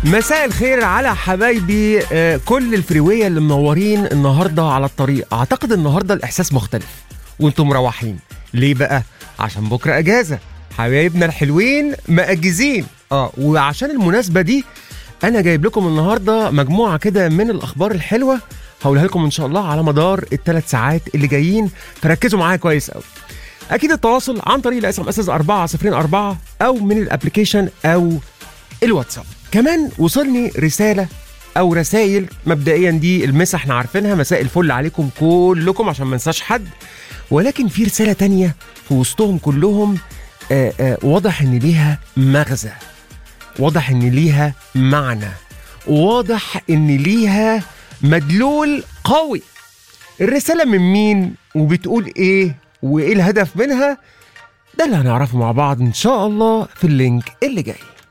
مساء الخير على حبايبي آه، كل الفريوية اللي منورين النهاردة على الطريق أعتقد النهاردة الإحساس مختلف وانتم مروحين ليه بقى؟ عشان بكرة أجازة حبايبنا الحلوين مأجزين اه وعشان المناسبة دي أنا جايب لكم النهاردة مجموعة كده من الأخبار الحلوة هقولها لكم إن شاء الله على مدار الثلاث ساعات اللي جايين فركزوا معايا كويس قوي أكيد التواصل عن طريق الاس ام اس 404 أو من الابلكيشن أو الواتساب كمان وصلني رسالة أو رسائل مبدئيا دي المسا احنا عارفينها مساء الفل عليكم كلكم عشان ما ننساش حد ولكن في رسالة تانية في وسطهم كلهم آآ آآ واضح إن ليها مغزى واضح إن ليها معنى واضح إن ليها مدلول قوي الرسالة من مين وبتقول إيه وإيه الهدف منها ده اللي هنعرفه مع بعض إن شاء الله في اللينك اللي جاي